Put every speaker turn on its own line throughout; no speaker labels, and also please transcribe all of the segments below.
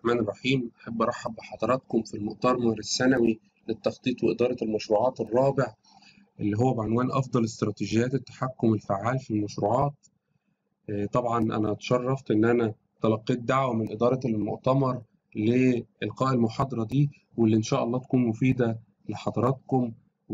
الرحمن الرحيم أحب أرحب بحضراتكم في المؤتمر السنوي للتخطيط وإدارة المشروعات الرابع اللي هو بعنوان أفضل استراتيجيات التحكم الفعال في المشروعات آه، طبعا أنا اتشرفت إن أنا تلقيت دعوة من إدارة المؤتمر لإلقاء المحاضرة دي واللي إن شاء الله تكون مفيدة لحضراتكم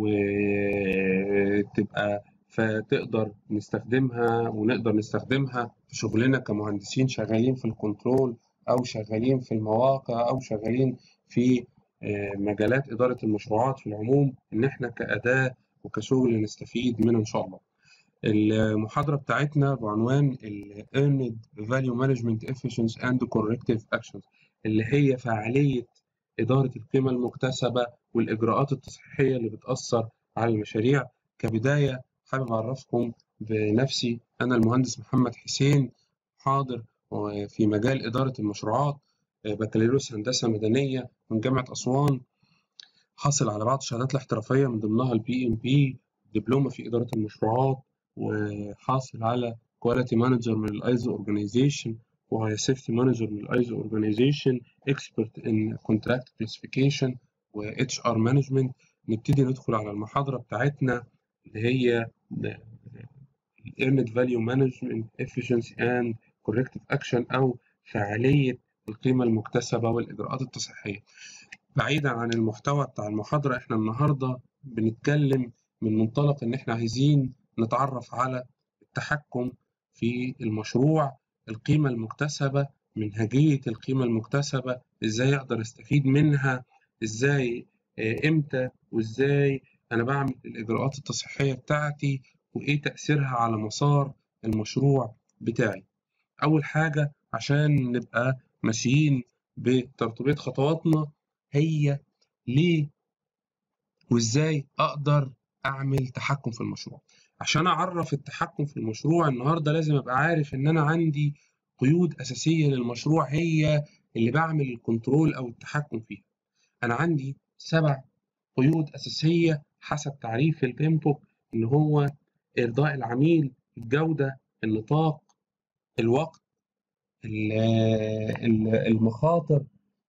وتبقى فتقدر نستخدمها ونقدر نستخدمها في شغلنا كمهندسين شغالين في الكنترول أو شغالين في المواقع أو شغالين في آه، مجالات إدارة المشروعات في العموم إن إحنا كأداة وكشغل نستفيد منها إن شاء الله. المحاضرة بتاعتنا بعنوان ال Earned Value Management Efficiency and Corrective Actions اللي هي فعالية إدارة القيمة المكتسبة والإجراءات التصحيحية اللي بتأثر على المشاريع كبداية حابب أعرفكم بنفسي أنا المهندس محمد حسين حاضر في مجال إدارة المشروعات بكالوريوس هندسة مدنية من جامعة أسوان حاصل على بعض الشهادات الاحترافية من ضمنها البي ام بي دبلومة في إدارة المشروعات وحاصل على كواليتي مانجر من الايزو اورجانيزيشن وهي سيفتي مانجر من الايزو اورجانيزيشن اكسبرت ان كونتراكت كلاسيفيكيشن واتش ار مانجمنت نبتدي ندخل على المحاضرة بتاعتنا اللي هي Earned Value Management Efficiency and Corrective Action أو فعالية القيمة المكتسبة والإجراءات التصحيحية. بعيدا عن المحتوى بتاع المحاضرة إحنا النهاردة بنتكلم من منطلق إن إحنا عايزين نتعرف على التحكم في المشروع القيمة المكتسبة منهجية القيمة المكتسبة إزاي أقدر أستفيد منها إزاي إمتى وإزاي أنا بعمل الإجراءات التصحيحية بتاعتي وإيه تأثيرها على مسار المشروع بتاعي أول حاجة عشان نبقى ماشيين بترتيبية خطواتنا هي ليه وإزاي أقدر أعمل تحكم في المشروع عشان أعرف التحكم في المشروع النهاردة لازم أبقى عارف إن أنا عندي قيود أساسية للمشروع هي اللي بعمل الكنترول أو التحكم فيها أنا عندي سبع قيود أساسية حسب تعريف البيمبوك إن هو إرضاء العميل الجودة النطاق الوقت المخاطر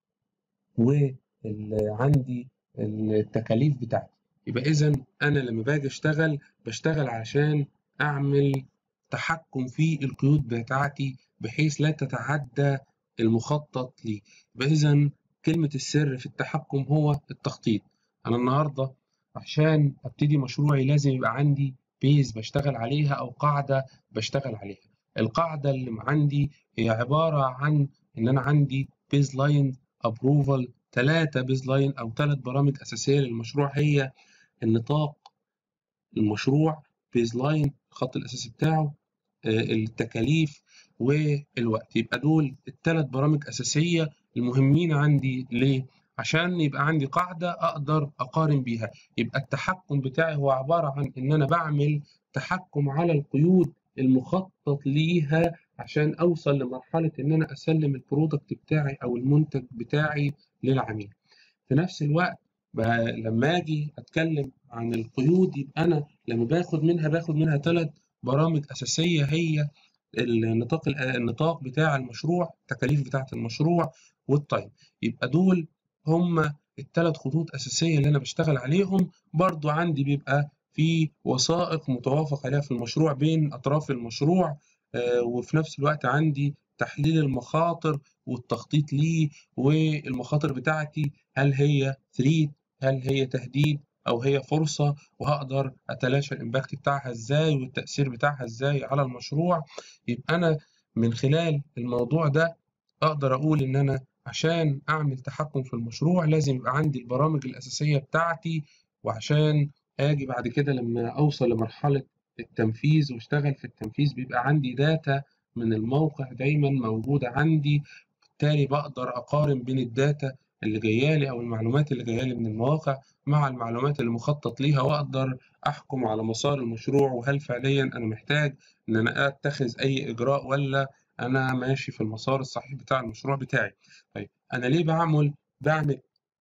وعندي التكاليف بتاعتي يبقى إذا أنا لما باجي أشتغل بشتغل عشان أعمل تحكم في القيود بتاعتي بحيث لا تتعدى المخطط لي يبقى إذا كلمة السر في التحكم هو التخطيط أنا النهاردة عشان أبتدي مشروعي لازم يبقى عندي بيز بشتغل عليها أو قاعدة بشتغل عليها القاعدة اللي عندي هي عبارة عن إن أنا عندي بيز لاين أبروفال ثلاثة بيز لاين أو ثلاث برامج أساسية للمشروع هي النطاق المشروع بيز لاين الخط الأساسي بتاعه التكاليف والوقت يبقى دول الثلاث برامج أساسية المهمين عندي ليه؟ عشان يبقى عندي قاعدة أقدر أقارن بيها يبقى التحكم بتاعي هو عبارة عن إن أنا بعمل تحكم على القيود المخطط ليها عشان أوصل لمرحلة إن أنا أسلم البرودكت بتاعي أو المنتج بتاعي للعميل في نفس الوقت لما أجي أتكلم عن القيود يبقى أنا لما باخد منها باخد منها ثلاث برامج أساسية هي النطاق النطاق بتاع المشروع التكاليف بتاعة المشروع والتايم يبقى دول هم الثلاث خطوط أساسية اللي أنا بشتغل عليهم برضو عندي بيبقى في وثائق متوافق عليها في المشروع بين أطراف المشروع آه وفي نفس الوقت عندي تحليل المخاطر والتخطيط ليه والمخاطر بتاعتي هل هي ثريت هل هي تهديد أو هي فرصة وهقدر أتلاشى الإمباكت بتاعها إزاي والتأثير بتاعها إزاي على المشروع يبقى أنا من خلال الموضوع ده أقدر أقول إن أنا عشان أعمل تحكم في المشروع لازم يبقى عندي البرامج الأساسية بتاعتي وعشان أجي بعد كده لما أوصل لمرحلة التنفيذ واشتغل في التنفيذ بيبقى عندي داتا من الموقع دايما موجودة عندي بالتالي بقدر أقارن بين الداتا اللي جايه لي او المعلومات اللي جايه لي من المواقع مع المعلومات اللي مخطط ليها واقدر احكم على مسار المشروع وهل فعليا انا محتاج ان انا اتخذ اي اجراء ولا انا ماشي في المسار الصحيح بتاع المشروع بتاعي طيب انا ليه بعمل بعمل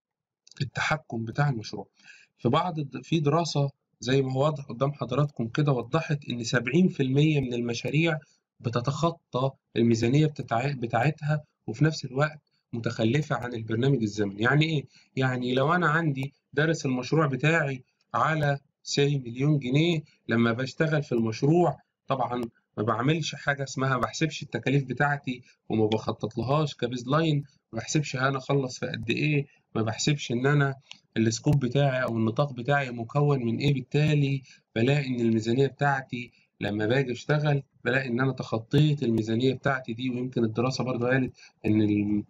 التحكم بتاع المشروع في بعض في دراسه زي ما هو واضح قدام حضراتكم كده وضحت ان 70% من المشاريع بتتخطى الميزانيه بتاعتها وفي نفس الوقت متخلفة عن البرنامج الزمني يعني إيه؟ يعني لو أنا عندي دارس المشروع بتاعي على سي مليون جنيه لما بشتغل في المشروع طبعا ما بعملش حاجة اسمها ما بحسبش التكاليف بتاعتي وما بخطط لهاش كبيز لاين ما بحسبش أنا أخلص في قد إيه ما بحسبش إن أنا السكوب بتاعي أو النطاق بتاعي مكون من إيه بالتالي بلاقي إن الميزانية بتاعتي لما باجي أشتغل بلاقي إن أنا تخطيت الميزانية بتاعتي دي ويمكن الدراسة برضو قالت إن ال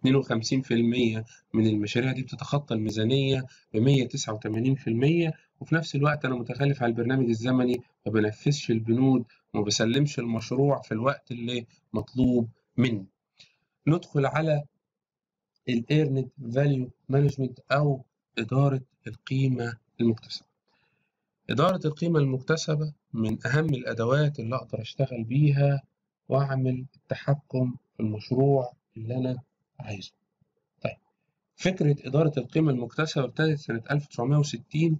52% من المشاريع دي بتتخطى الميزانية ب 189% وفي نفس الوقت أنا متخلف على البرنامج الزمني ما بنفذش البنود وما بسلمش المشروع في الوقت اللي مطلوب مني. ندخل على الايرند فاليو مانجمنت أو إدارة القيمة المكتسبة. إدارة القيمة المكتسبة من أهم الأدوات اللي أقدر أشتغل بيها وأعمل التحكم في المشروع اللي أنا عايزه. طيب فكرة إدارة القيمة المكتسبة ابتدت سنة 1960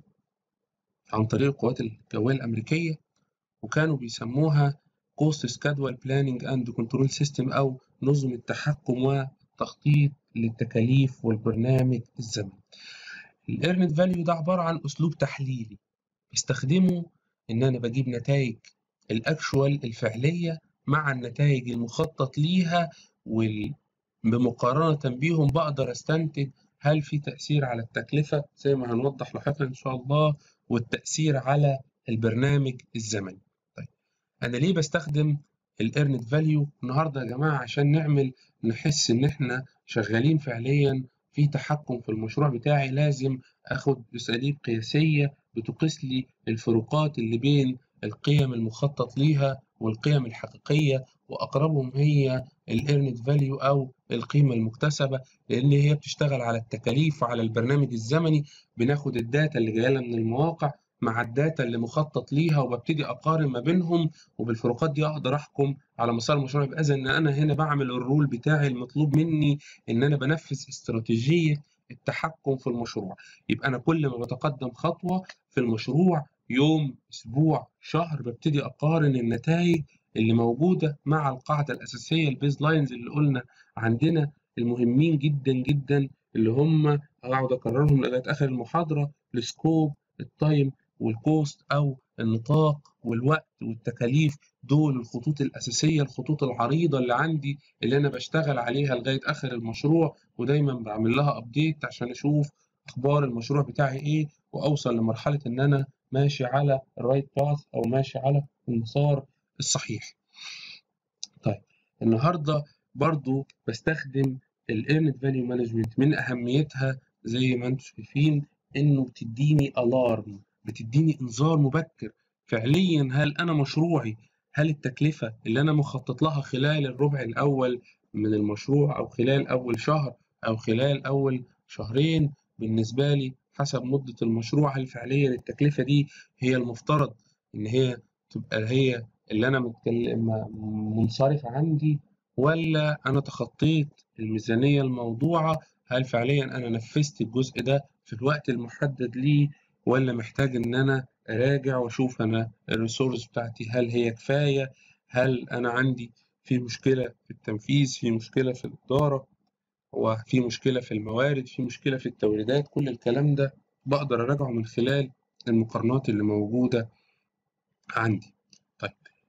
عن طريق القوات الجوية الأمريكية وكانوا بيسموها Cost Schedule Planning and Control System أو نظم التحكم والتخطيط للتكاليف والبرنامج الزمني. الإيرند فاليو ده عبارة عن أسلوب تحليلي بستخدمه إن أنا بجيب نتائج الأكشوال الفعلية مع النتائج المخطط ليها وال... بمقارنة بيهم بقدر أستنتج هل في تأثير على التكلفة زي ما هنوضح لاحقا إن شاء الله والتأثير على البرنامج الزمني. طيب أنا ليه بستخدم الإيرند فاليو النهاردة يا جماعة عشان نعمل نحس إن إحنا شغالين فعليا في تحكم في المشروع بتاعي لازم آخد أساليب قياسية بتقيس لي الفروقات اللي بين القيم المخطط ليها والقيم الحقيقية وأقربهم هي الإيرند فاليو أو القيمة المكتسبة لأن هي بتشتغل على التكاليف وعلى البرنامج الزمني بناخد الداتا اللي جاية من المواقع مع الداتا اللي مخطط ليها وببتدي أقارن ما بينهم وبالفروقات دي أقدر أحكم على مسار المشروع يبقى إذا إن أنا هنا بعمل الرول بتاعي المطلوب مني إن أنا بنفذ استراتيجية التحكم في المشروع يبقى أنا كل ما بتقدم خطوة في المشروع يوم أسبوع شهر ببتدي أقارن النتائج اللي موجودة مع القاعدة الأساسية البيز لاينز اللي قلنا عندنا المهمين جدا جدا اللي هم هقعد أكررهم لغاية آخر المحاضرة السكوب التايم والكوست أو النطاق والوقت والتكاليف دول الخطوط الأساسية الخطوط العريضة اللي عندي اللي أنا بشتغل عليها لغاية آخر المشروع ودايما بعمل لها أبديت عشان أشوف أخبار المشروع بتاعي إيه وأوصل لمرحلة إن أنا ماشي على الرايت باث أو ماشي على المسار الصحيح. طيب النهاردة برضو بستخدم الايرند فاليو مانجمنت من أهميتها زي ما انتم شايفين إنه بتديني ألارم بتديني إنذار مبكر فعليا هل أنا مشروعي هل التكلفة اللي أنا مخطط لها خلال الربع الأول من المشروع أو خلال أول شهر أو خلال أول شهرين بالنسبة لي حسب مدة المشروع هل فعليا التكلفة دي هي المفترض إن هي تبقى هي اللي أنا متكلم منصرف عندي ولا أنا تخطيت الميزانية الموضوعة هل فعليا أنا نفذت الجزء ده في الوقت المحدد ليه ولا محتاج إن أنا أراجع وأشوف أنا الريسورس بتاعتي هل هي كفاية هل أنا عندي في مشكلة في التنفيذ في مشكلة في الإدارة وفي مشكلة في الموارد في مشكلة في التوريدات كل الكلام ده بقدر أراجعه من خلال المقارنات اللي موجودة عندي طيب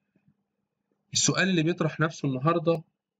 السؤال اللي بيطرح نفسه النهاردة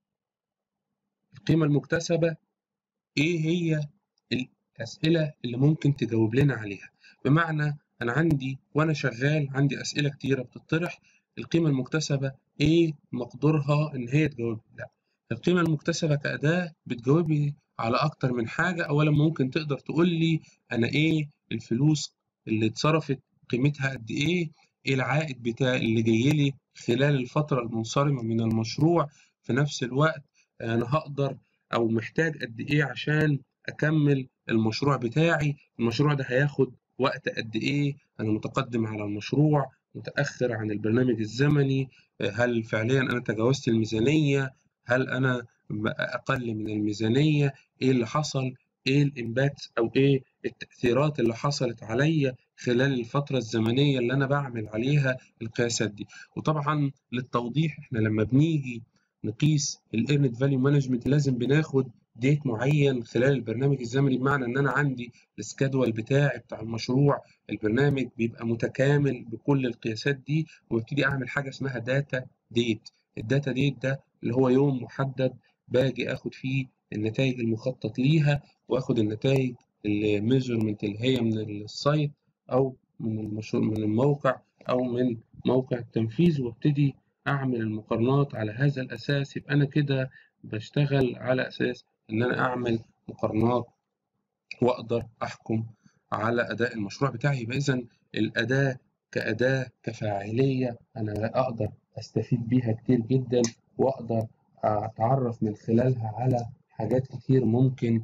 القيمة المكتسبة إيه هي الأسئلة اللي ممكن تجاوب لنا عليها بمعنى أنا عندي وأنا شغال عندي أسئلة كتيرة بتطرح القيمة المكتسبة إيه مقدورها إن هي تجاوب لا القيمة المكتسبة كأداة بتجاوبي على أكتر من حاجة أولا ممكن تقدر تقول لي أنا إيه الفلوس اللي اتصرفت قيمتها قد إيه إيه العائد بتاع اللي جاي لي خلال الفترة المنصرمة من المشروع في نفس الوقت أنا هقدر أو محتاج قد إيه عشان أكمل المشروع بتاعي المشروع ده هياخد وقت قد إيه أنا متقدم على المشروع متأخر عن البرنامج الزمني هل فعليا أنا تجاوزت الميزانية هل أنا أقل من الميزانية إيه اللي حصل إيه الإمباكت أو إيه التأثيرات اللي حصلت عليا خلال الفترة الزمنية اللي أنا بعمل عليها القياسات دي وطبعا للتوضيح إحنا لما بنيجي نقيس الايرنت فاليو مانجمنت لازم بناخد ديت معين خلال البرنامج الزمني بمعنى ان انا عندي السكادول بتاعي بتاع المشروع البرنامج بيبقى متكامل بكل القياسات دي وابتدي اعمل حاجه اسمها داتا ديت الداتا ديت ده اللي هو يوم محدد باجي اخد فيه النتائج المخطط ليها واخد النتائج الميجرمنت اللي هي من السايت او من المشروع من الموقع او من موقع التنفيذ وابتدي اعمل المقارنات على هذا الاساس يبقى انا كده بشتغل على اساس ان انا اعمل مقارنات واقدر احكم على اداء المشروع بتاعي يبقى اذا الاداه كاداه كفاعليه انا اقدر استفيد بيها كتير جدا واقدر اتعرف من خلالها على حاجات كتير ممكن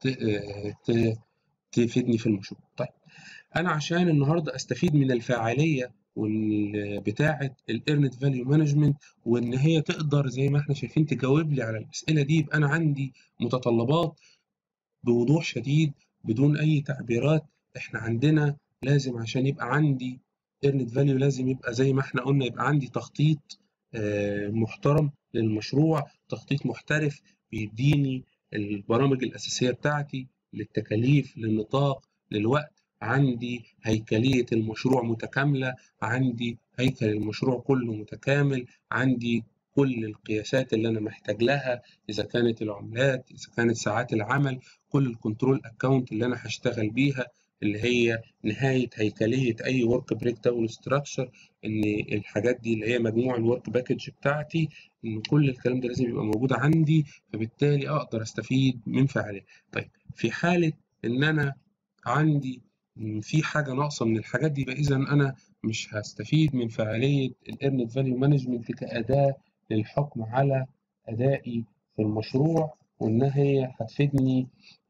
تفيدني في المشروع طيب انا عشان النهارده استفيد من الفاعليه بتاعه الايرنت فاليو مانجمنت وان هي تقدر زي ما احنا شايفين تجاوب لي على الاسئله دي يبقى انا عندي متطلبات بوضوح شديد بدون اي تعبيرات احنا عندنا لازم عشان يبقى عندي ايرنت فاليو لازم يبقى زي ما احنا قلنا يبقى عندي تخطيط محترم للمشروع تخطيط محترف بيديني البرامج الاساسيه بتاعتي للتكاليف للنطاق للوقت عندي هيكلية المشروع متكاملة عندي هيكل المشروع كله متكامل عندي كل القياسات اللي أنا محتاج لها إذا كانت العملات إذا كانت ساعات العمل كل الكنترول أكاونت اللي أنا هشتغل بيها اللي هي نهاية هيكلية أي ورك بريك داون ستراكشر إن الحاجات دي اللي هي مجموع الورك باكج بتاعتي إن كل الكلام ده لازم يبقى موجود عندي فبالتالي أقدر أستفيد من فعالية طيب في حالة إن أنا عندي في حاجة ناقصة من الحاجات دي يبقى إذا أنا مش هستفيد من فعالية الإيرنت فاليو مانجمنت كأداة للحكم على أدائي في المشروع وإن هي هتفيدني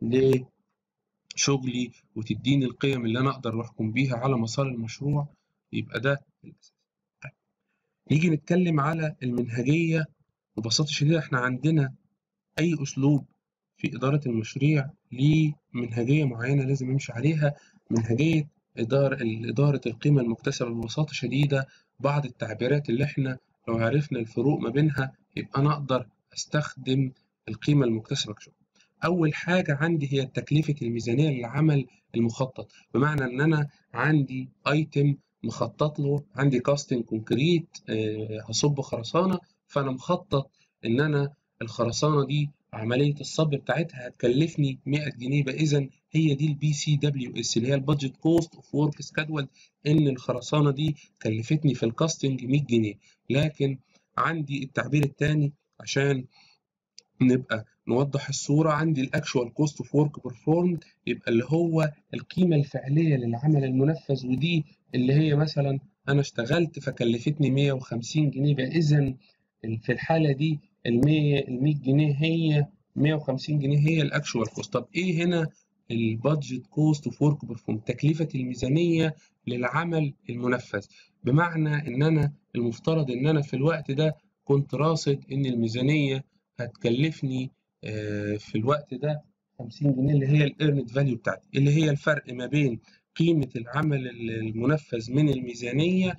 لشغلي وتديني القيم اللي أنا أقدر أحكم بيها على مسار المشروع يبقى ده الأساس. طيب. نيجي نتكلم على المنهجية ببساطة شديدة إحنا عندنا أي أسلوب في إدارة المشاريع ليه منهجية معينة لازم أمشي عليها منهجية إدارة إدارة القيمة المكتسبة ببساطة شديدة بعض التعبيرات اللي إحنا لو عرفنا الفروق ما بينها يبقى أنا أقدر أستخدم القيمة المكتسبة كشغل. أول حاجة عندي هي تكلفة الميزانية للعمل المخطط بمعنى إن أنا عندي أيتم مخطط له عندي كاستنج كونكريت أه هصب خرسانة فأنا مخطط إن أنا الخرسانة دي عملية الصب بتاعتها هتكلفني 100 جنيه بقى إذا هي دي البي سي دبليو اس اللي هي البادجت كوست اوف ورك سكادول ان الخرسانه دي كلفتني في الكاستنج 100 جنيه لكن عندي التعبير الثاني عشان نبقى نوضح الصورة عندي الاكشوال كوست اوف ورك بيرفورمد يبقى اللي هو القيمة الفعلية للعمل المنفذ ودي اللي هي مثلا أنا اشتغلت فكلفتني 150 جنيه بقى إذا في الحالة دي ال 100 ال 100 جنيه هي 150 جنيه هي الاكشوال كوست طب ايه هنا البادجت كوست اوف ورك بيرفورم تكلفة الميزانية للعمل المنفذ بمعنى ان انا المفترض ان انا في الوقت ده كنت راصد ان الميزانية هتكلفني في الوقت ده 50 جنيه اللي هي الايرنت فاليو بتاعتي اللي هي الفرق ما بين قيمة العمل المنفذ من الميزانية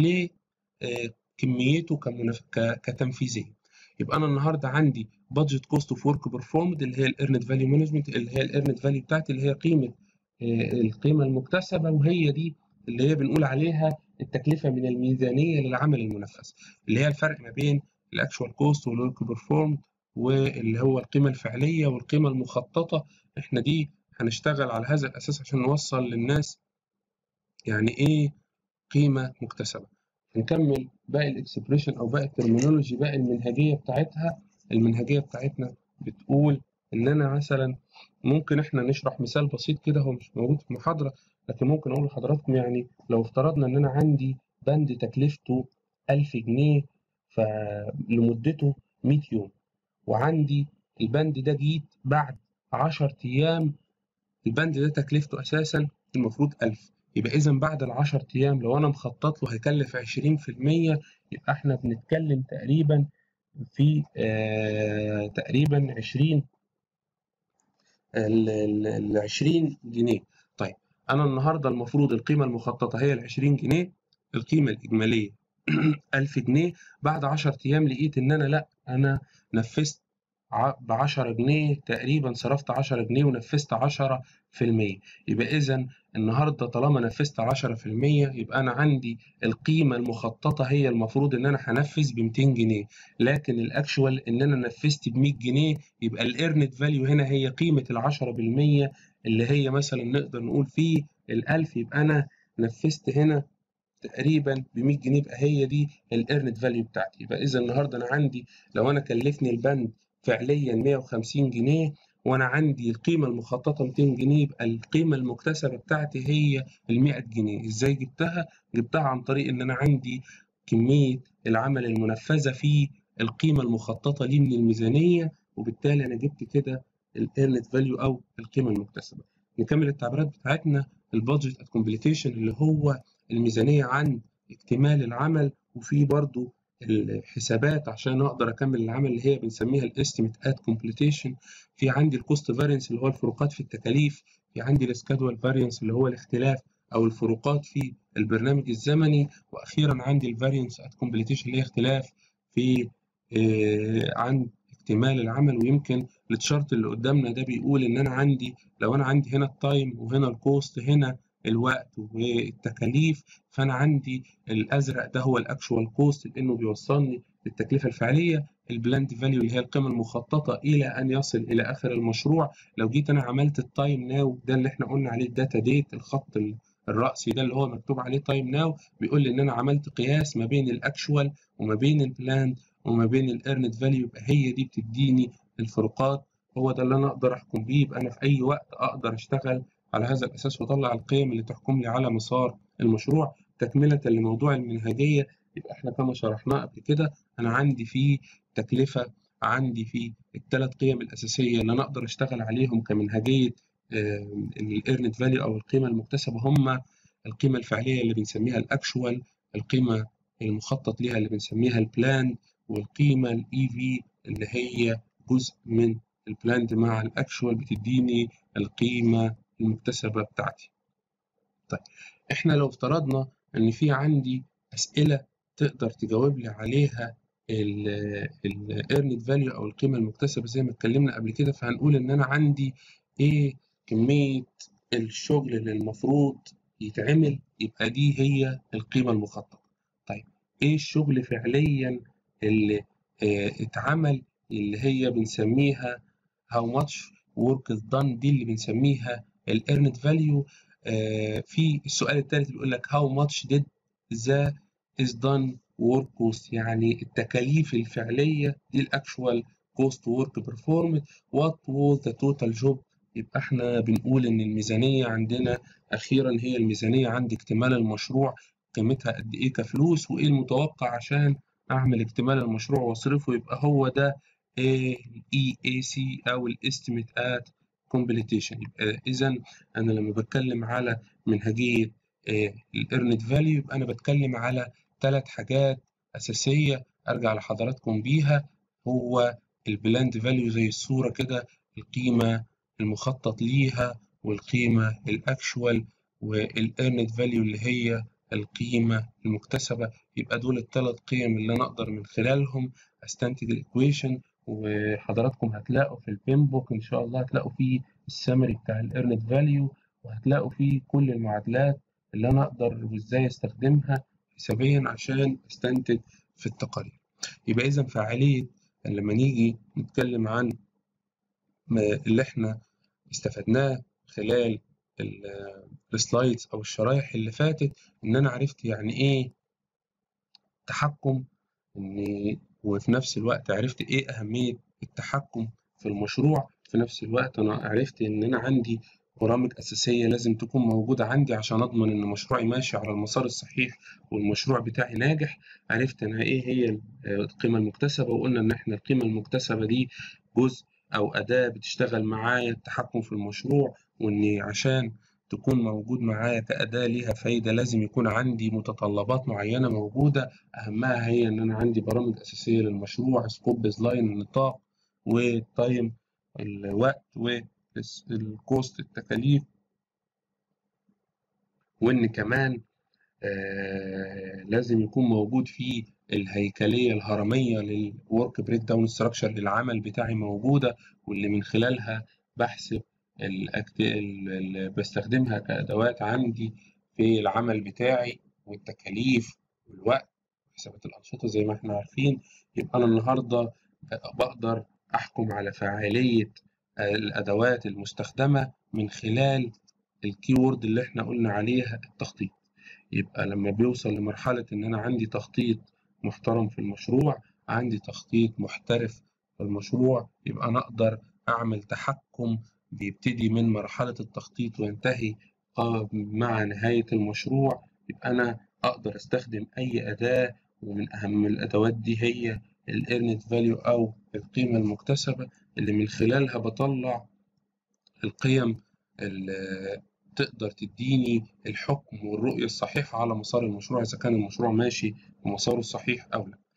لكميته كتنفيذية يبقى انا النهارده عندي بادجت كوست اوف ورك بيرفورمد اللي هي الايرنت فاليو مانجمنت اللي هي الايرنت فاليو بتاعتي اللي هي قيمه القيمه المكتسبه وهي دي اللي هي بنقول عليها التكلفه من الميزانيه للعمل المنفذ اللي هي الفرق ما بين الاكشوال كوست والورك بيرفورمد واللي هو القيمه الفعليه والقيمه المخططه احنا دي هنشتغل على هذا الاساس عشان نوصل للناس يعني ايه قيمه مكتسبه هنكمل باقي الاكسبريشن او باقي الترمينولوجي باقي المنهجيه بتاعتها المنهجيه بتاعتنا بتقول ان انا مثلا ممكن احنا نشرح مثال بسيط كده هو مش موجود في المحاضره لكن ممكن اقول لحضراتكم يعني لو افترضنا ان انا عندي بند تكلفته 1000 جنيه فلمدته 100 يوم وعندي البند ده جيت بعد 10 ايام البند ده تكلفته اساسا المفروض 1000 يبقى إذا بعد العشر أيام لو أنا مخطط له هيكلف عشرين في المية يبقى إحنا بنتكلم تقريبا في آه تقريبا عشرين العشرين جنيه طيب أنا النهاردة المفروض القيمة المخططة هي العشرين جنيه القيمة الإجمالية ألف جنيه بعد عشر أيام لقيت إن أنا لأ أنا نفذت ب 10 جنيه تقريبا صرفت 10 جنيه ونفذت 10 في المية يبقى إذا النهاردة طالما نفذت 10 في المية يبقى أنا عندي القيمة المخططة هي المفروض إن أنا هنفذ ب 200 جنيه لكن الأكشوال إن أنا نفذت ب 100 جنيه يبقى الإيرنت فاليو هنا هي قيمة ال 10 بالمية اللي هي مثلا نقدر نقول فيه ال 1000 يبقى أنا نفذت هنا تقريبا ب 100 جنيه يبقى هي دي الايرنت فاليو بتاعتي يبقى اذا النهارده انا عندي لو انا كلفني البند فعليا 150 جنيه وانا عندي القيمه المخططه 200 جنيه يبقى القيمه المكتسبه بتاعتي هي ال 100 جنيه ازاي جبتها جبتها عن طريق ان انا عندي كميه العمل المنفذه في القيمه المخططه لي من الميزانيه وبالتالي انا جبت كده الايرنت فاليو او القيمه المكتسبه نكمل التعبيرات بتاعتنا البادجت ات كومبليتيشن اللي هو الميزانيه عن اكتمال العمل وفي برضو الحسابات عشان اقدر اكمل العمل اللي هي بنسميها الاستيميت ات كومبليتيشن في عندي الكوست فارينس اللي هو الفروقات في التكاليف في عندي السكادوال فارينس اللي هو الاختلاف او الفروقات في البرنامج الزمني واخيرا عندي الفارينس ات كومبليتيشن اللي هي اختلاف في آه عن اكتمال العمل ويمكن التشارت اللي قدامنا ده بيقول ان انا عندي لو انا عندي هنا التايم وهنا الكوست هنا الوقت والتكاليف فانا عندي الازرق ده هو الاكشوال كوست لانه بيوصلني للتكلفه الفعليه البلاند فاليو اللي هي القيمه المخططه الى ان يصل الى اخر المشروع لو جيت انا عملت التايم ناو ده اللي احنا قلنا عليه الداتا ديت الخط الرأسي ده اللي هو مكتوب عليه تايم ناو بيقول لي ان انا عملت قياس ما بين الاكشوال وما بين البلاند وما بين الايرنت فاليو يبقى هي دي بتديني الفروقات هو ده اللي انا اقدر احكم بيه يبقى انا في اي وقت اقدر اشتغل على هذا الأساس وأطلع القيم اللي تحكم لي على مسار المشروع تكملة لموضوع المنهجية يبقى إحنا كما شرحناه قبل كده أنا عندي فيه تكلفة عندي فيه الثلاث قيم الأساسية اللي أنا أقدر أشتغل عليهم كمنهجية الإيرنت فاليو أو القيمة المكتسبة هم القيمة الفعلية اللي بنسميها الأكشوال القيمة المخطط ليها اللي بنسميها البلان والقيمة الإي في اللي هي جزء من البلاند مع الأكشوال بتديني القيمة المكتسبة بتاعتي طيب احنا لو افترضنا ان في عندي اسئلة تقدر تجاوب لي عليها الايرنت فاليو او القيمة المكتسبة زي ما اتكلمنا قبل كده فهنقول ان انا عندي ايه كمية الشغل اللي المفروض يتعمل يبقى دي هي القيمة المخططة طيب ايه الشغل فعليا اللي اه اتعمل اللي هي بنسميها how much work is done دي اللي بنسميها الايرنت فاليو في السؤال الثالث بيقول لك how much did the is done work cost يعني التكاليف الفعلية دي الاكشوال cost work performed what was the total job يبقى احنا بنقول ان الميزانية عندنا اخيرا هي الميزانية عند اكتمال المشروع قيمتها قد ايه كفلوس وايه المتوقع عشان اعمل اكتمال المشروع واصرفه يبقى هو ده الاي اي سي او الاستيميت ات كومبليتيشن يبقى اذا انا لما بتكلم على منهجيه الايرنت فاليو يبقى انا بتكلم على ثلاث حاجات اساسيه ارجع لحضراتكم بيها هو البلاند فاليو زي الصوره كده القيمه المخطط ليها والقيمه الاكشوال والايرنت فاليو اللي هي القيمه المكتسبه يبقى دول الثلاث قيم اللي انا اقدر من خلالهم استنتج الايكويشن وحضراتكم هتلاقوا في البين بوك ان شاء الله هتلاقوا فيه السمري بتاع الايرنت فاليو وهتلاقوا فيه كل المعادلات اللي انا اقدر وازاي استخدمها حسابيا عشان استنتج في التقارير يبقى اذا فعاليه لما نيجي نتكلم عن اللي احنا استفدناه خلال السلايدز او الشرايح اللي فاتت ان انا عرفت يعني ايه تحكم ان وفي نفس الوقت عرفت ايه اهميه التحكم في المشروع في نفس الوقت انا عرفت ان انا عندي برامج اساسيه لازم تكون موجوده عندي عشان اضمن ان مشروعي ماشي على المسار الصحيح والمشروع بتاعي ناجح عرفت انا ايه هي القيمه المكتسبه وقلنا ان احنا القيمه المكتسبه دي جزء او اداه بتشتغل معايا التحكم في المشروع واني عشان تكون موجود معايا كأداة ليها فايدة لازم يكون عندي متطلبات معينة موجودة أهمها هي إن أنا عندي برامج أساسية للمشروع سكوب بيزلاين النطاق والتايم الوقت والكوست التكاليف وإن كمان آه لازم يكون موجود فيه الهيكلية الهرمية للورك بريك داون ستراكشر للعمل بتاعي موجودة واللي من خلالها بحسب اللي بستخدمها كأدوات عندي في العمل بتاعي والتكاليف والوقت وحسابات الأنشطة زي ما احنا عارفين يبقى أنا النهاردة بقدر أحكم على فاعلية الأدوات المستخدمة من خلال الكيورد اللي احنا قلنا عليها التخطيط يبقى لما بيوصل لمرحلة إن أنا عندي تخطيط محترم في المشروع عندي تخطيط محترف في المشروع يبقى أنا أقدر أعمل تحكم بيبتدي من مرحلة التخطيط وينتهي مع نهاية المشروع يبقى أنا أقدر أستخدم أي أداة ومن أهم الأدوات دي هي الإيرنت فاليو أو القيمة المكتسبة اللي من خلالها بطلع القيم اللي تقدر تديني الحكم والرؤية الصحيحة على مسار المشروع إذا كان المشروع ماشي في مساره الصحيح أو لا.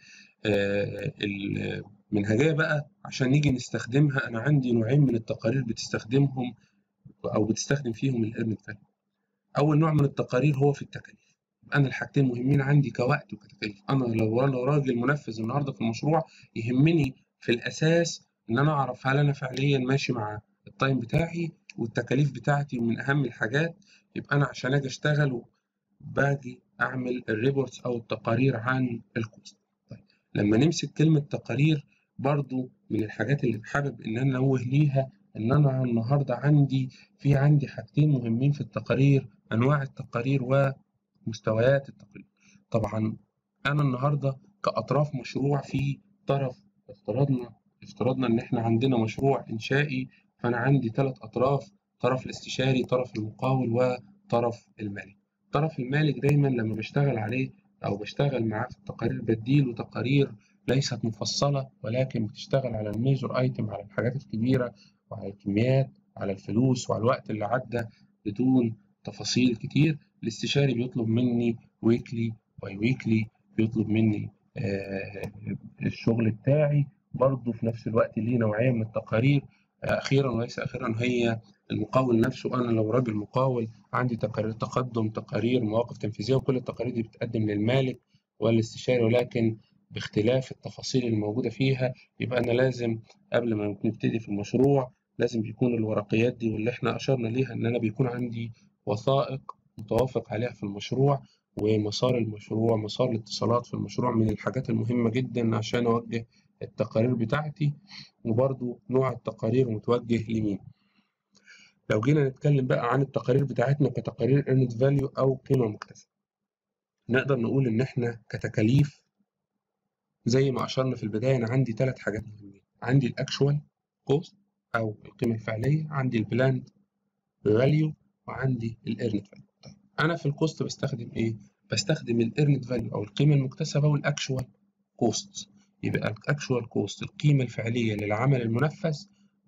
المنهجية بقى عشان نيجي نستخدمها أنا عندي نوعين من التقارير بتستخدمهم أو بتستخدم فيهم الإيرنت فاليو. أول نوع من التقارير هو في التكاليف. أنا الحاجتين مهمين عندي كوقت وكتكاليف. أنا لو أنا راجل منفذ النهاردة في المشروع يهمني في الأساس إن أنا أعرف هل أنا فعليا ماشي مع التايم بتاعي والتكاليف بتاعتي من أهم الحاجات يبقى أنا عشان أجي أشتغل باجي أعمل الريبورتس أو التقارير عن الكوست. طيب لما نمسك كلمة تقارير برضو من الحاجات اللي حابب إن أنا أنوه ليها إن أنا النهاردة عندي في عندي حاجتين مهمين في التقارير أنواع التقارير ومستويات التقارير. طبعا أنا النهاردة كأطراف مشروع في طرف افترضنا افترضنا إن إحنا عندنا مشروع إنشائي فأنا عندي ثلاث أطراف طرف الاستشاري طرف المقاول وطرف المالك الطرف المالك دايما لما بشتغل عليه أو بشتغل معاه في التقارير بديله تقارير ليست مفصلة ولكن بتشتغل على الميجور ايتم على الحاجات الكبيرة وعلى الكميات وعلى الفلوس وعلى الوقت اللي عدى بدون تفاصيل كتير الاستشاري بيطلب مني ويكلي باي ويكلي بيطلب مني آه الشغل بتاعي برضه في نفس الوقت ليه نوعية من التقارير أخيرا وليس أخيرا هي المقاول نفسه أنا لو راجل مقاول عندي تقارير تقدم تقارير مواقف تنفيذية وكل التقارير دي بتقدم للمالك والاستشاري ولكن باختلاف التفاصيل الموجودة فيها يبقى أنا لازم قبل ما نبتدي في المشروع لازم بيكون الورقيات دي واللي احنا أشرنا ليها إن أنا بيكون عندي وثائق متوافق عليها في المشروع ومسار المشروع مسار الاتصالات في المشروع من الحاجات المهمة جدا عشان أوجه التقارير بتاعتي وبرضو نوع التقارير متوجه لمين لو جينا نتكلم بقى عن التقارير بتاعتنا كتقارير earned value أو قيمة مكتسبة نقدر نقول إن إحنا كتكاليف زي ما أشرنا في البداية أنا عندي ثلاث حاجات مهمين عندي الأكشوال كوست أو القيمة الفعلية عندي البلاند فاليو وعندي الإيرنت فاليو طيب أنا في الكوست بستخدم إيه؟ بستخدم الإيرنت فاليو أو القيمة المكتسبة والأكشوال كوست يبقى الأكشوال كوست القيمة الفعلية للعمل المنفذ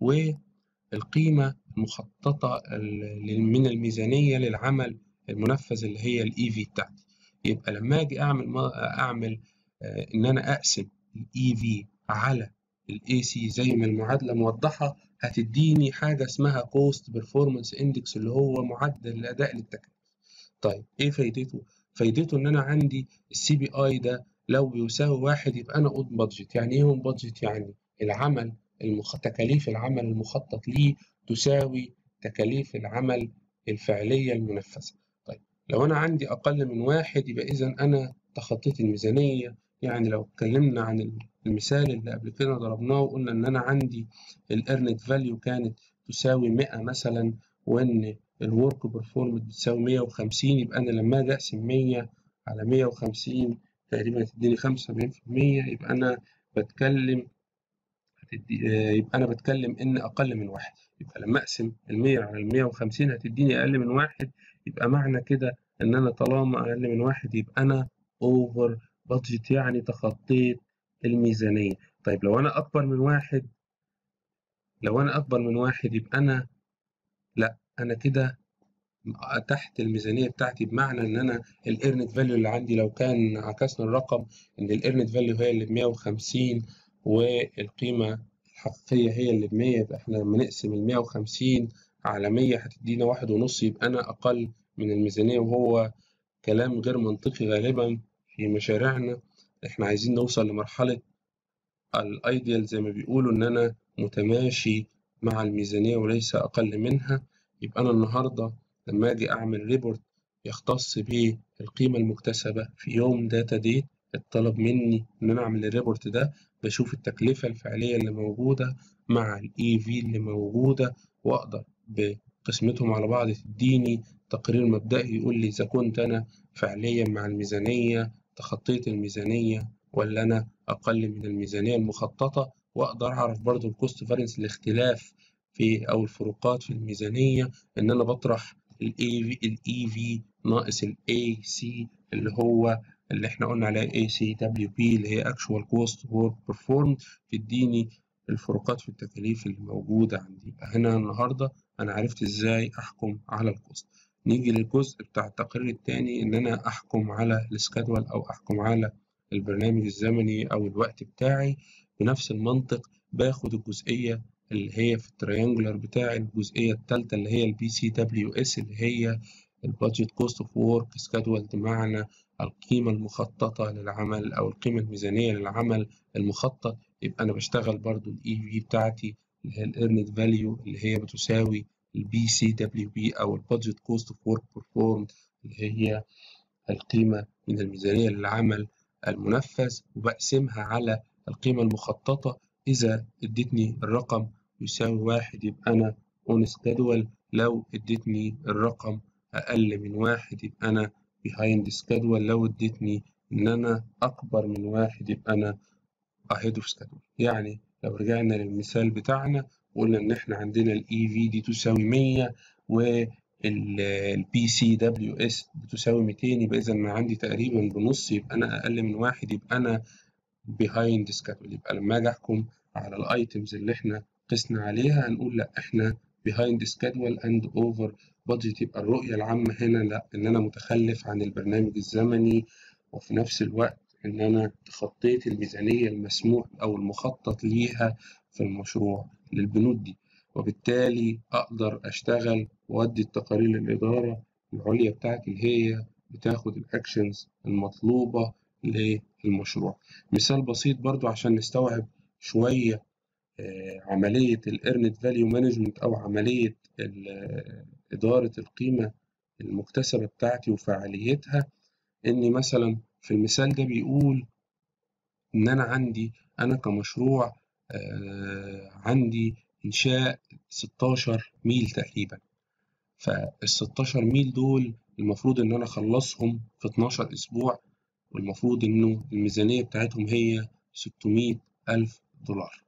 والقيمة المخططة من الميزانية للعمل المنفذ اللي هي الاي في بتاعتي يبقى لما اجي اعمل اعمل ان انا اقسم الاي في على الاي سي زي ما المعادله موضحه هتديني حاجه اسمها كوست بيرفورمانس اندكس اللي هو معدل الاداء للتكلفه طيب ايه فايدته فايدته ان انا عندي السي بي اي ده لو بيساوي واحد يبقى انا اون بادجت يعني ايه اون بادجت يعني العمل المخ... تكاليف العمل المخطط ليه تساوي تكاليف العمل الفعلية المنفذة طيب لو أنا عندي أقل من واحد يبقى إذا أنا تخطيت الميزانية يعني لو اتكلمنا عن المثال اللي قبل كده ضربناه وقلنا إن أنا عندي الإيرنت فاليو كانت تساوي 100 مثلا وإن الورك بيرفورمنس بتساوي 150 يبقى أنا لما أجي أقسم 100 على 150 تقريبا هتديني 75% يبقى أنا بتكلم يبقى أنا بتكلم إن أقل من واحد يبقى لما أقسم المية على المية وخمسين هتديني أقل من واحد يبقى معنى كده إن أنا طالما أقل من واحد يبقى أنا أوفر بادجت يعني تخطيت الميزانية طيب لو أنا أكبر من واحد لو أنا أكبر من واحد يبقى أنا لأ أنا كده تحت الميزانية بتاعتي بمعنى إن أنا الإيرنت فاليو اللي عندي لو كان عكسنا الرقم إن الإيرنت فاليو هي اللي بمية وخمسين والقيمة الحقيقية هي اللي بمية يبقى إحنا لما نقسم المية وخمسين على مية هتدينا واحد ونص يبقى أنا أقل من الميزانية وهو كلام غير منطقي غالبا في مشاريعنا احنا عايزين نوصل لمرحلة الايديال زي ما بيقولوا ان انا متماشي مع الميزانية وليس اقل منها يبقى انا النهاردة لما اجي اعمل ريبورت يختص بالقيمة المكتسبة في يوم داتا ديت الطلب مني ان انا اعمل الريبورت ده بشوف التكلفة الفعلية اللي موجودة مع الاي في اللي موجودة واقدر بقسمتهم على بعض تديني تقرير مبدئي يقول لي اذا كنت انا فعليا مع الميزانية تخطيت الميزانية ولا أنا أقل من الميزانية المخططة وأقدر أعرف برضو الكوست فارنس الاختلاف في أو الفروقات في الميزانية إن أنا بطرح ال EV ناقص ال AC اللي هو اللي احنا قلنا عليه ACWP اللي هي Actual Cost Work Performed تديني الفروقات في التكاليف اللي موجودة عندي يبقى هنا النهاردة أنا عرفت إزاي أحكم على الكوست نيجي للجزء بتاع التقرير التاني إن أنا أحكم على السكادول أو أحكم على البرنامج الزمني أو الوقت بتاعي بنفس المنطق باخد الجزئية اللي هي في التريانجولار بتاعي الجزئية التالتة اللي هي البي سي دبليو اس اللي هي البادجت كوست اوف وورك سكادول بمعنى القيمة المخططة للعمل أو القيمة الميزانية للعمل المخطط يبقى أنا بشتغل برضو الإي في بتاعتي اللي هي الإيرنت فاليو اللي هي بتساوي البي سي دبليو بي أو البادجت كوست اوف وورك بيرفورمد اللي هي القيمة من الميزانية للعمل المنفذ وبقسمها على القيمة المخططة إذا ادتني الرقم يساوي واحد يبقى أنا اون سكادول لو ادتني الرقم أقل من واحد يبقى أنا behind schedule لو ادتني إن أنا أكبر من واحد يبقى أنا ahead of schedule يعني لو رجعنا للمثال بتاعنا وقلنا إن إحنا عندنا ال EV دي تساوي 100 والبي سي دبليو اس بتساوي 200 يبقى إذا أنا عندي تقريبا بنص يبقى أنا أقل من واحد يبقى أنا behind schedule يبقى لما أجي أحكم على الأيتمز اللي إحنا قسنا عليها هنقول لأ إحنا behind schedule and over budget يبقى الرؤية العامة هنا لأ إن أنا متخلف عن البرنامج الزمني وفي نفس الوقت إن أنا تخطيت الميزانية المسموح أو المخطط ليها في المشروع للبنود دي وبالتالي أقدر أشتغل وأدي التقارير للإدارة العليا بتاعتي اللي هي بتاخد الأكشنز المطلوبة للمشروع مثال بسيط برضو عشان نستوعب شوية عملية الإيرنت فاليو مانجمنت أو عملية إدارة القيمة المكتسبة بتاعتي وفعاليتها إن مثلا في المثال ده بيقول إن أنا عندي أنا كمشروع عندي إنشاء 16 ميل تقريبا فال 16 ميل دول المفروض إن أنا أخلصهم في 12 أسبوع والمفروض إنه الميزانية بتاعتهم هي 600 ألف دولار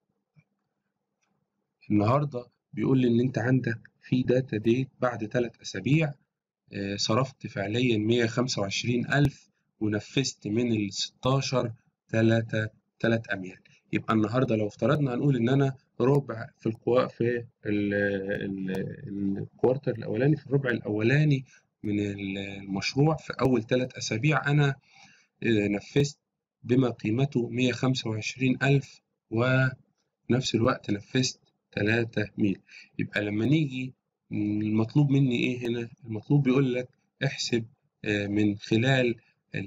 النهاردة بيقول لي إن أنت عندك في داتا ديت بعد ثلاث أسابيع صرفت فعليا 125 ألف ونفذت من ال 16 تلاتة تلات أميال يبقى النهاردة لو افترضنا هنقول إن أنا ربع في الكوا في الكوارتر الأولاني في الربع الأولاني من المشروع في أول ثلاث أسابيع أنا نفذت بما قيمته 125 ألف ونفس الوقت نفذت 3 ميل يبقى لما نيجي المطلوب مني إيه هنا؟ المطلوب بيقول لك احسب من خلال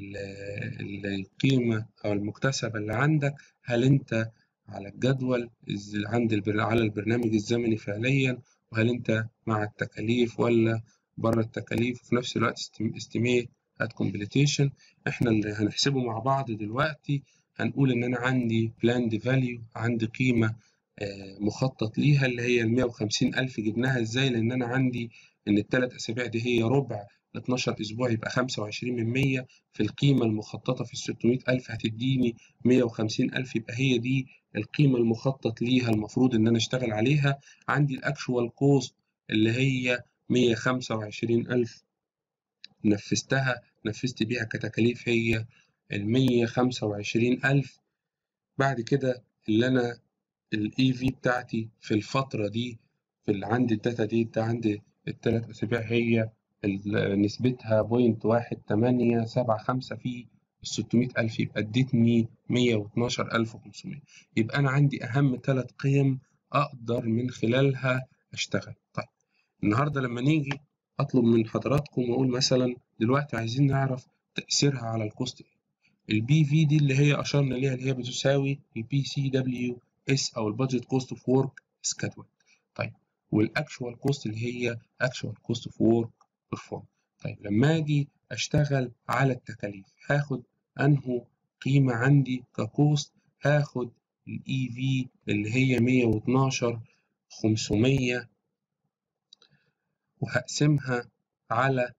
القيمة أو المكتسبة اللي عندك هل أنت على الجدول عند على البرنامج الزمني فعليا وهل أنت مع التكاليف ولا بره التكاليف وفي نفس الوقت استيميت هات كومبليتيشن احنا اللي هنحسبه مع بعض دلوقتي هنقول ان انا عندي بلاند فاليو عندي قيمة مخطط ليها اللي هي ال 150 ألف جبناها ازاي لأن أنا عندي إن الثلاث أسابيع دي هي ربع ل 12 أسبوع يبقى 25 من 100 في القيمة المخططة في ال 600 ألف هتديني 150 ألف يبقى هي دي القيمة المخطط ليها المفروض إن أنا أشتغل عليها عندي الأكشوال كوست اللي هي 125 ألف نفذتها نفذت بيها كتكاليف هي ال 125 ألف بعد كده اللي أنا الاي في بتاعتي في الفترة دي في اللي عندي الداتا دي ده عندي التلات أسابيع هي نسبتها بوينت واحد تمانية سبعة خمسة في الستمية ألف يبقى ادتني مية واتناشر ألف وخمسمية يبقى أنا عندي أهم تلات قيم أقدر من خلالها أشتغل طيب النهاردة لما نيجي أطلب من حضراتكم وأقول مثلا دلوقتي عايزين نعرف تأثيرها على الكوست البي في دي اللي هي اشرنا ليها اللي هي بتساوي البي سي دبليو اس او البادجت كوست اوف ورك سكادول طيب والاكشوال كوست اللي هي اكشوال كوست اوف ورك بيرفورم طيب لما اجي اشتغل على التكاليف هاخد انهو قيمة عندي ككوست هاخد الاي في اللي هي 112 500 وهقسمها على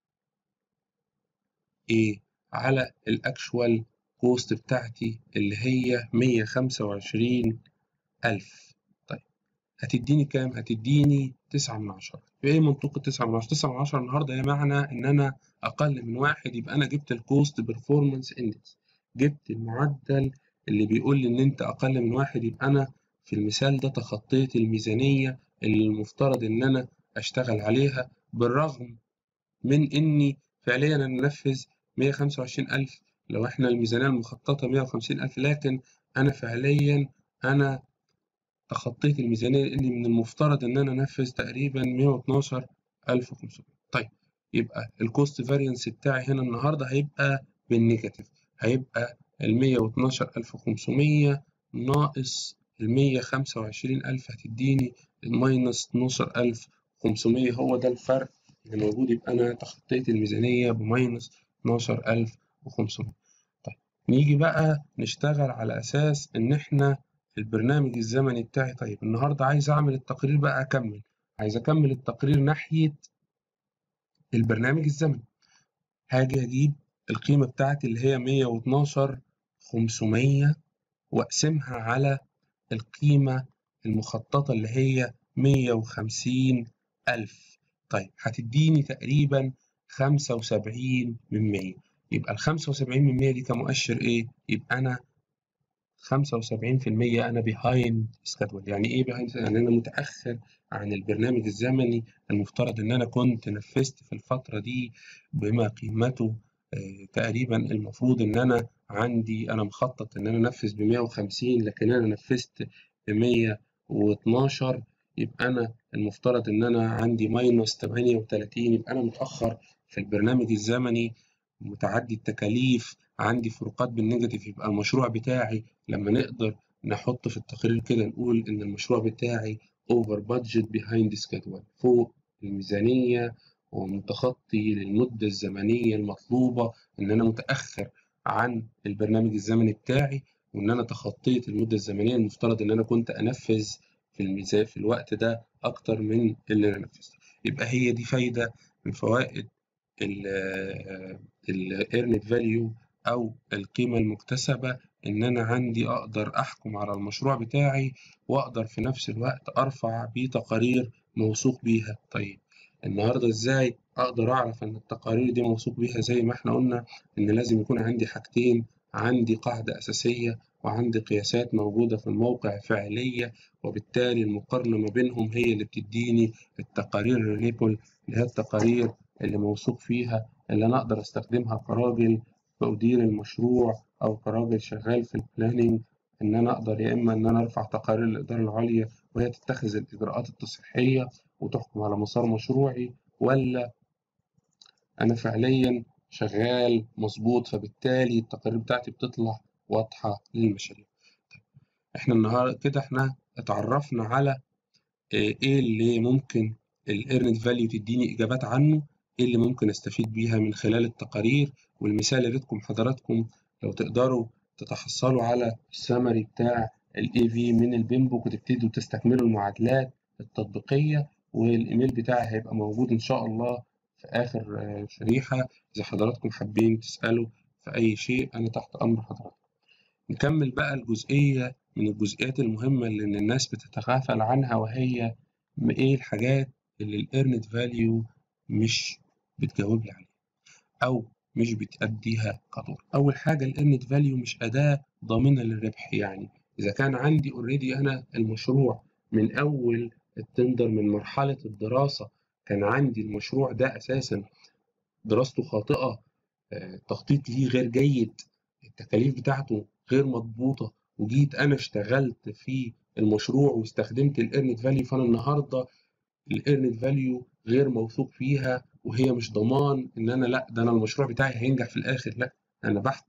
ايه على الاكشوال كوست بتاعتي اللي هي 125 ألف طيب هتديني كام؟ هتديني تسعة من عشرة بإيه منطق التسعة من عشرة؟ تسعة من عشرة النهاردة هي معنى إن أنا أقل من واحد يبقى أنا جبت الكوست بيرفورمانس إندكس جبت المعدل اللي بيقول لي إن أنت أقل من واحد يبقى أنا في المثال ده تخطيت الميزانية اللي المفترض إن أنا أشتغل عليها بالرغم من إني فعليا أنا منفذ 125 ألف لو إحنا الميزانية المخططة 150 ألف لكن أنا فعليا أنا تخطيت الميزانية لأن من المفترض إن أنا أنفذ تقريبا 112 ألف وخمسمية طيب يبقى الكوست فارينس بتاعي هنا النهاردة هيبقى بالنيجاتيف هيبقى ال 112 ألف وخمسمية ناقص ال 125 ألف هتديني الماينس 12 ألف وخمسمية هو ده الفرق اللي موجود يبقى أنا تخطيت الميزانية بماينس 12 ألف وخمسمية طيب نيجي بقى نشتغل على أساس إن إحنا البرنامج الزمني بتاعي طيب النهارده عايز اعمل التقرير بقى اكمل عايز اكمل التقرير ناحية البرنامج الزمني هاجي اجيب القيمة بتاعتي اللي هي 112 500 واقسمها على القيمة المخططة اللي هي 150 ألف طيب هتديني تقريبا 75 من 100 يبقى ال 75 من 100 دي كمؤشر ايه؟ يبقى انا 75% أنا behind schedule يعني إيه behind يعني أنا متأخر عن البرنامج الزمني المفترض إن أنا كنت نفذت في الفترة دي بما قيمته آه تقريبا المفروض إن أنا عندي أنا مخطط إن أنا أنفذ ب 150 لكن أنا نفذت ب 112 يبقى أنا المفترض إن أنا عندي ماينس 38 يبقى أنا متأخر في البرنامج الزمني متعدي التكاليف عندي فروقات بالنيجاتيف يبقى المشروع بتاعي لما نقدر نحط في التقرير كده نقول إن المشروع بتاعي over budget behind schedule فوق الميزانية ومتخطي للمدة الزمنية المطلوبة إن أنا متأخر عن البرنامج الزمني بتاعي وإن أنا تخطيت المدة الزمنية المفترض إن أنا كنت أنفذ في الميزان في الوقت ده أكتر من اللي أنا نفذته يبقى هي دي فايدة من فوائد ال earned value أو القيمة المكتسبة إن أنا عندي أقدر أحكم على المشروع بتاعي وأقدر في نفس الوقت أرفع بيه تقارير موثوق بيها طيب النهاردة إزاي أقدر أعرف إن التقارير دي موثوق بيها زي ما إحنا قلنا إن لازم يكون عندي حاجتين عندي قاعدة أساسية وعندي قياسات موجودة في الموقع فعلية وبالتالي المقارنة ما بينهم هي اللي بتديني التقارير الريليبل اللي هي التقارير اللي موثوق فيها اللي أنا أقدر أستخدمها كراجل بأدير المشروع أو كراجل شغال في البلاننج إن أنا أقدر يا إما إن أنا أرفع تقارير الإدارة العليا وهي تتخذ الإجراءات التصحيحية وتحكم على مسار مشروعي ولا أنا فعليا شغال مظبوط فبالتالي التقارير بتاعتي بتطلع واضحة للمشاريع. إحنا النهاردة كده إحنا اتعرفنا على إيه اللي ممكن الإيرنت فاليو تديني إجابات عنه إيه اللي ممكن أستفيد بيها من خلال التقارير والمثال يا ريتكم حضراتكم لو تقدروا تتحصلوا على السمري بتاع الاي في من البيمبوك وتبتدوا تستكملوا المعادلات التطبيقية والإيميل بتاعي هيبقى موجود إن شاء الله في آخر شريحة إذا حضراتكم حابين تسألوا في أي شيء أنا تحت أمر حضراتكم. نكمل بقى الجزئية من الجزئيات المهمة اللي الناس بتتغافل عنها وهي إيه الحاجات اللي الإيرنت فاليو مش بتجاوب لي عليها أو مش بتأديها كدور. أول حاجة الإيرنت فاليو مش أداة ضامنة للربح يعني إذا كان عندي أوريدي أنا المشروع من أول التندر من مرحلة الدراسة كان عندي المشروع ده أساسا دراسته خاطئة التخطيط ليه غير جيد التكاليف بتاعته غير مضبوطة وجيت أنا اشتغلت في المشروع واستخدمت الإيرنت فاليو فأنا النهاردة الإيرنت فاليو غير موثوق فيها وهي مش ضمان إن أنا لأ ده أنا المشروع بتاعي هينجح في الآخر لأ أنا بحكم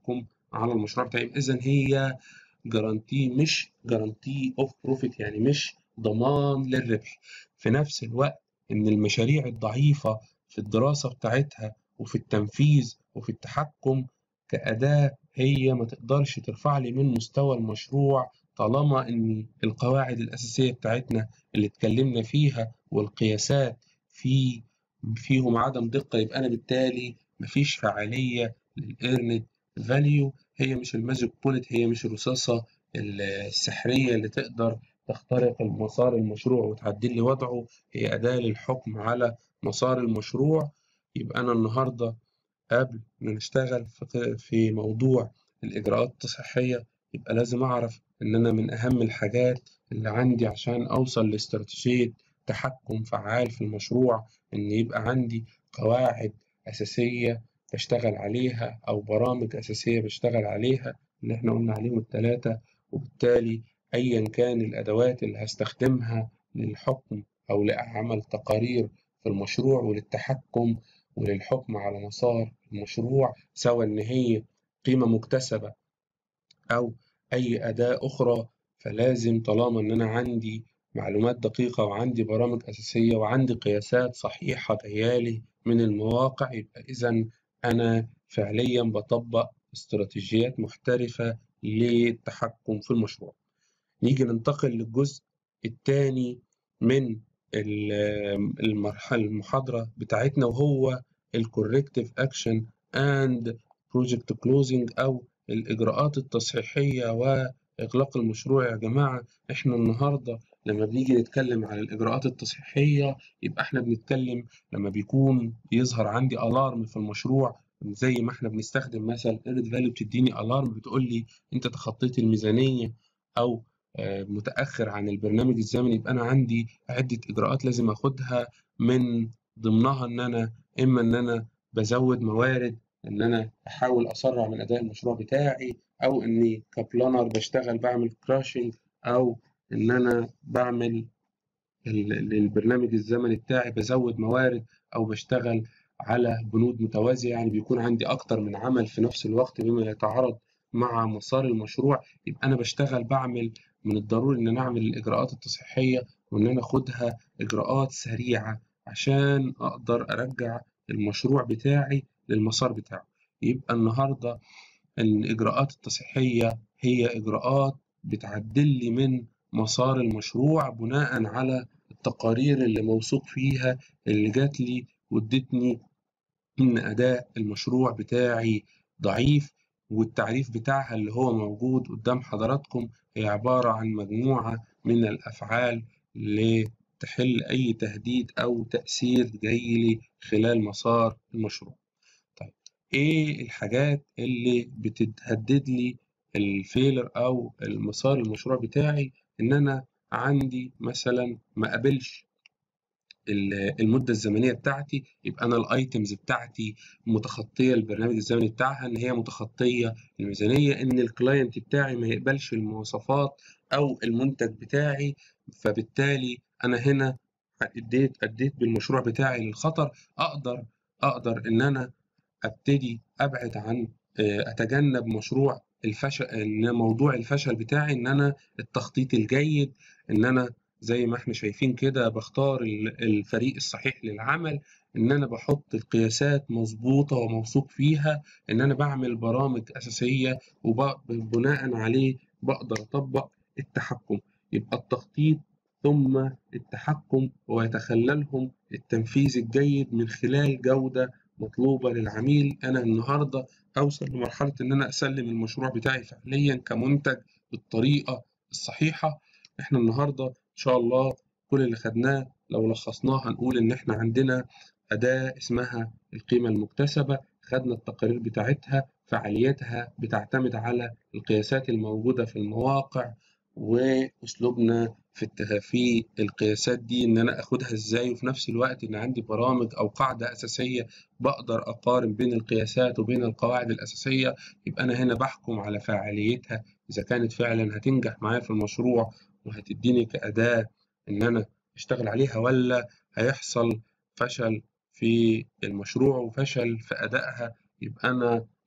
على المشروع بتاعي إذا هي جارانتي مش جارانتي اوف بروفيت يعني مش ضمان للربح في نفس الوقت إن المشاريع الضعيفة في الدراسة بتاعتها وفي التنفيذ وفي التحكم كأداة هي ما تقدرش ترفع لي من مستوى المشروع طالما إن القواعد الأساسية بتاعتنا اللي اتكلمنا فيها والقياسات في فيهم عدم دقة يبقى أنا بالتالي مفيش فعالية للإيرنت فاليو هي مش الماجيك بوليت هي مش الرصاصة السحرية اللي تقدر تخترق المسار المشروع وتعدل لي وضعه هي أداة للحكم على مسار المشروع يبقى أنا النهاردة قبل ما نشتغل في موضوع الإجراءات التصحيحية يبقى لازم أعرف إن أنا من أهم الحاجات اللي عندي عشان أوصل لاستراتيجية تحكم فعال في المشروع إن يبقى عندي قواعد أساسية بشتغل عليها أو برامج أساسية بشتغل عليها اللي إحنا قلنا عليهم التلاتة وبالتالي أيا كان الأدوات اللي هستخدمها للحكم أو لعمل تقارير في المشروع وللتحكم وللحكم على مسار المشروع سواء إن هي قيمة مكتسبة أو أي أداة أخرى فلازم طالما إن أنا عندي معلومات دقيقة وعندي برامج أساسية وعندي قياسات صحيحة جايالي من المواقع يبقى إذا أنا فعليا بطبق استراتيجيات محترفة للتحكم في المشروع. نيجي ننتقل للجزء الثاني من المرحلة المحاضرة بتاعتنا وهو الكوركتيف اكشن اند بروجكت كلوزنج او الاجراءات التصحيحيه واغلاق المشروع يا جماعه احنا النهارده لما بنيجي نتكلم على الاجراءات التصحيحيه يبقى احنا بنتكلم لما بيكون يظهر عندي الارم في المشروع زي ما احنا بنستخدم مثلا ايرد فاليو بتديني الارم بتقول لي انت تخطيت الميزانيه او متاخر عن البرنامج الزمني يبقى انا عندي عده اجراءات لازم اخدها من ضمنها ان انا اما ان انا بزود موارد ان انا احاول اسرع من اداء المشروع بتاعي او اني كبلانر بشتغل بعمل كراشنج او ان انا بعمل البرنامج الزمني بتاعي بزود موارد او بشتغل على بنود متوازية يعني بيكون عندي أكتر من عمل في نفس الوقت بما يتعارض مع مسار المشروع يبقى أنا بشتغل بعمل من الضروري إن أنا أعمل الإجراءات التصحيحية وإن أنا أخدها إجراءات سريعة عشان أقدر أرجع المشروع بتاعي للمسار بتاعه يبقى النهاردة الإجراءات التصحيحية هي إجراءات بتعدل لي من مسار المشروع بناء على التقارير اللي موثوق فيها اللي جات لي وادتني إن أداء المشروع بتاعي ضعيف والتعريف بتاعها اللي هو موجود قدام حضراتكم هي عبارة عن مجموعة من الأفعال لتحل أي تهديد أو تأثير جاي لي خلال مسار المشروع. طيب إيه الحاجات اللي بتتهدد لي الفيلر أو المسار المشروع بتاعي إن أنا عندي مثلا ما قابلش المدة الزمنية بتاعتي يبقى أنا الأيتمز بتاعتي متخطية البرنامج الزمني بتاعها إن هي متخطية الميزانية إن الكلاينت بتاعي ما يقبلش المواصفات أو المنتج بتاعي فبالتالي أنا هنا أديت أديت بالمشروع بتاعي للخطر أقدر أقدر إن أنا أبتدي أبعد عن أتجنب مشروع الفشل إن موضوع الفشل بتاعي إن أنا التخطيط الجيد إن أنا زي ما احنا شايفين كده بختار الفريق الصحيح للعمل ان انا بحط القياسات مظبوطه وموثوق فيها ان انا بعمل برامج اساسيه وبناء عليه بقدر اطبق التحكم يبقى التخطيط ثم التحكم ويتخللهم التنفيذ الجيد من خلال جوده مطلوبه للعميل انا النهارده اوصل لمرحله ان انا اسلم المشروع بتاعي فعليا كمنتج بالطريقه الصحيحه احنا النهارده ان شاء الله كل اللي خدناه لو لخصناه هنقول ان احنا عندنا اداة اسمها القيمة المكتسبة خدنا التقارير بتاعتها فعاليتها بتعتمد على القياسات الموجودة في المواقع واسلوبنا في في القياسات دي ان انا اخدها ازاي وفي نفس الوقت ان عندي برامج او قاعده اساسيه بقدر اقارن بين القياسات وبين القواعد الاساسيه يبقى انا هنا بحكم على فاعليتها اذا كانت فعلا هتنجح معايا في المشروع وهتديني كأداة إن أنا أشتغل عليها ولا هيحصل فشل في المشروع وفشل في أدائها يبقى أنا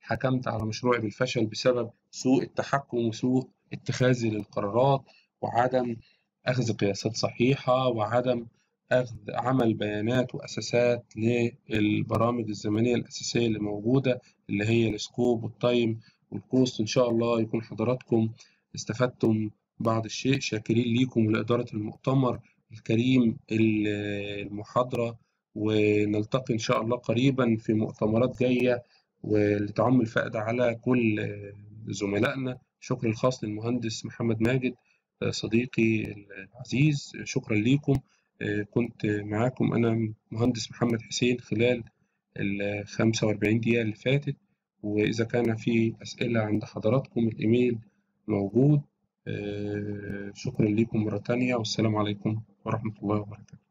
حكمت على مشروعي بالفشل بسبب سوء التحكم وسوء اتخاذي للقرارات وعدم أخذ قياسات صحيحة وعدم أخذ عمل بيانات وأساسات للبرامج الزمنية الأساسية اللي موجودة اللي هي السكوب والتايم والكوست إن شاء الله يكون حضراتكم استفدتم بعض الشيء شاكرين ليكم ولإدارة المؤتمر الكريم المحاضرة ونلتقي إن شاء الله قريبا في مؤتمرات جاية ولتعم الفائدة على كل زملائنا شكر الخاص للمهندس محمد ماجد صديقي العزيز شكرا ليكم كنت معاكم أنا مهندس محمد حسين خلال ال 45 دقيقة اللي فاتت وإذا كان في أسئلة عند حضراتكم الإيميل موجود شكرا لكم مرة تانية والسلام عليكم ورحمة الله وبركاته